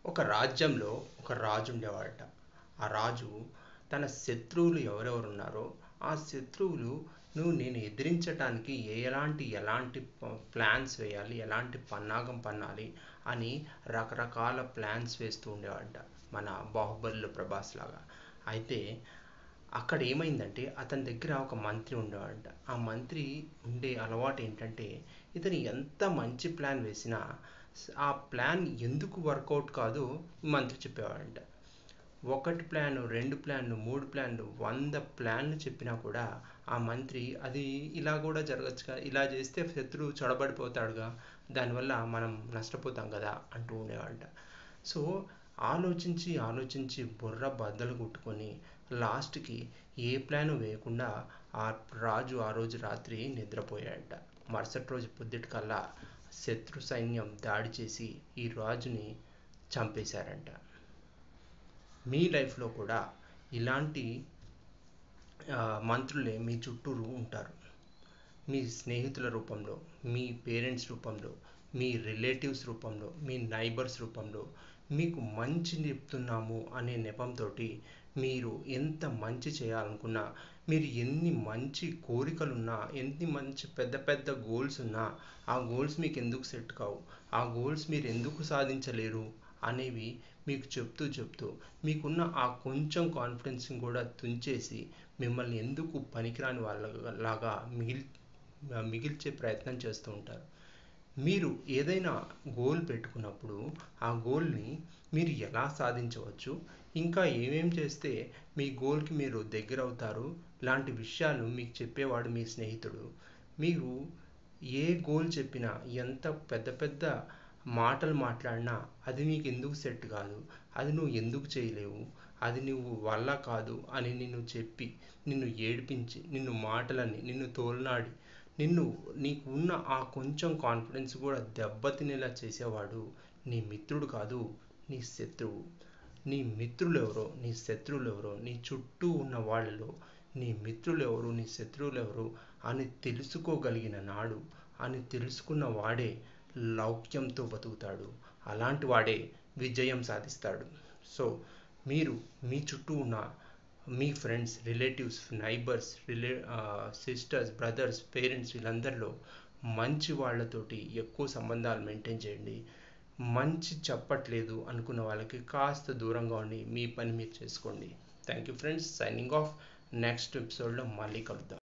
ఒక రాజ్యంలో ఒక రాజు ఉండేవాడట ఆ రాజు తన శత్రువులు ఎవరెవరు ఉన్నారో ఆ శత్రువులు నువ్వు నేను ఎదిరించటానికి ఏ ఎలాంటి ఎలాంటి ప్లాన్స్ వేయాలి ఎలాంటి పన్నాగం పన్నాలి అని రకరకాల ప్లాన్స్ వేస్తూ ఉండేవాడట మన బాహుబలిలో ప్రభాస్ లాగా అయితే అక్కడ ఏమైందంటే అతని దగ్గర ఒక మంత్రి ఉండేవాడంట ఆ మంత్రి ఉండే అలవాటు ఏంటంటే ఇతను ఎంత మంచి ప్లాన్ వేసినా ఆ ప్లాన్ ఎందుకు వర్కౌట్ కాదో మంత్రి చెప్పేవాడంట ఒకటి ప్లాన్ రెండు ప్లాన్లు మూడు ప్లాన్లు వంద ప్లాన్లు చెప్పినా కూడా ఆ మంత్రి అది ఇలా కూడా జరగచ్చుగా ఇలా చేస్తే శత్రువు చొడబడిపోతాడుగా దానివల్ల మనం నష్టపోతాం కదా అంటూ ఉండేవాడంట సో ఆలోచించి ఆలోచించి బుర్ర బద్దలు కొట్టుకొని లాస్ట్కి ఏ ప్లాన్ వేయకుండా ఆ రాజు ఆ రోజు రాత్రి నిద్రపోయాడట మరుసటి రోజు పొద్దుటికల్లా శత్రు సైన్యం దాడి చేసి ఈ రాజుని చంపేశారంట మీ లైఫ్లో కూడా ఇలాంటి మంత్రులే మీ చుట్టూరు ఉంటారు మీ స్నేహితుల రూపంలో మీ పేరెంట్స్ రూపంలో మీ రిలేటివ్స్ రూపంలో మీ నైబర్స్ రూపంలో మీకు మంచి చెప్తున్నాము అనే నెపంతో మీరు ఎంత మంచి చేయాలనుకున్నా మీరు ఎన్ని మంచి కోరికలున్నా ఎన్ని మంచి పెద్ద పెద్ద గోల్స్ ఉన్నా ఆ గోల్స్ మీకు ఎందుకు సెట్ కావు ఆ గోల్స్ మీరు ఎందుకు సాధించలేరు అనేవి మీకు చెప్తూ చెప్తూ మీకున్న ఆ కొంచెం కాన్ఫిడెన్స్ని కూడా తుంచేసి మిమ్మల్ని ఎందుకు పనికిరాని వాళ్ళలాగా మిగిల్ మిగిల్చే ప్రయత్నం చేస్తూ ఉంటారు మీరు ఏదైనా గోల్ పెట్టుకున్నప్పుడు ఆ గోల్ని మీరు ఎలా సాధించవచ్చు ఇంకా ఏమేం చేస్తే మీ గోల్కి మీరు దగ్గర అవుతారు లాంటి విషయాలు మీకు చెప్పేవాడు మీ స్నేహితుడు మీరు ఏ గోల్ చెప్పినా ఎంత పెద్ద పెద్ద మాటలు మాట్లాడినా అది నీకు ఎందుకు సెట్ కాదు అది నువ్వు ఎందుకు చేయలేవు అది నువ్వు వల్ల కాదు అని నిన్ను చెప్పి నిన్ను ఏడిపించి నిన్ను మాటలని నిన్ను తోలనాడి నిన్ను నీకు ఉన్న ఆ కొంచెం కాన్ఫిడెన్స్ కూడా దెబ్బతినేలా చేసేవాడు నీ మిత్రుడు కాదు నీ శత్రువు నీ మిత్రులు ఎవరో నీ శత్రువులు ఎవరో నీ చుట్టూ ఉన్న వాళ్ళలో నీ మిత్రులు ఎవరు నీ శత్రువులు ఎవరు అని తెలుసుకోగలిగిన నాడు అని తెలుసుకున్న వాడే లౌక్యంతో బతుకుతాడు అలాంటి వాడే విజయం సాధిస్తాడు సో మీరు మీ చుట్టూ ఉన్న మీ ఫ్రెండ్స్ రిలేటివ్స్ నైబర్స్ రిలే సిస్టర్స్ బ్రదర్స్ పేరెంట్స్ వీళ్ళందరిలో మంచి వాళ్ళతోటి ఎక్కువ సంబంధాలు మెయింటైన్ చేయండి మంచి చెప్పట్లేదు అనుకున్న వాళ్ళకి కాస్త దూరంగా ఉండి మీ పని మీరు చేసుకోండి thank you friends signing off next ఎపిసోడ్లో మళ్ళీ కలుద్దాం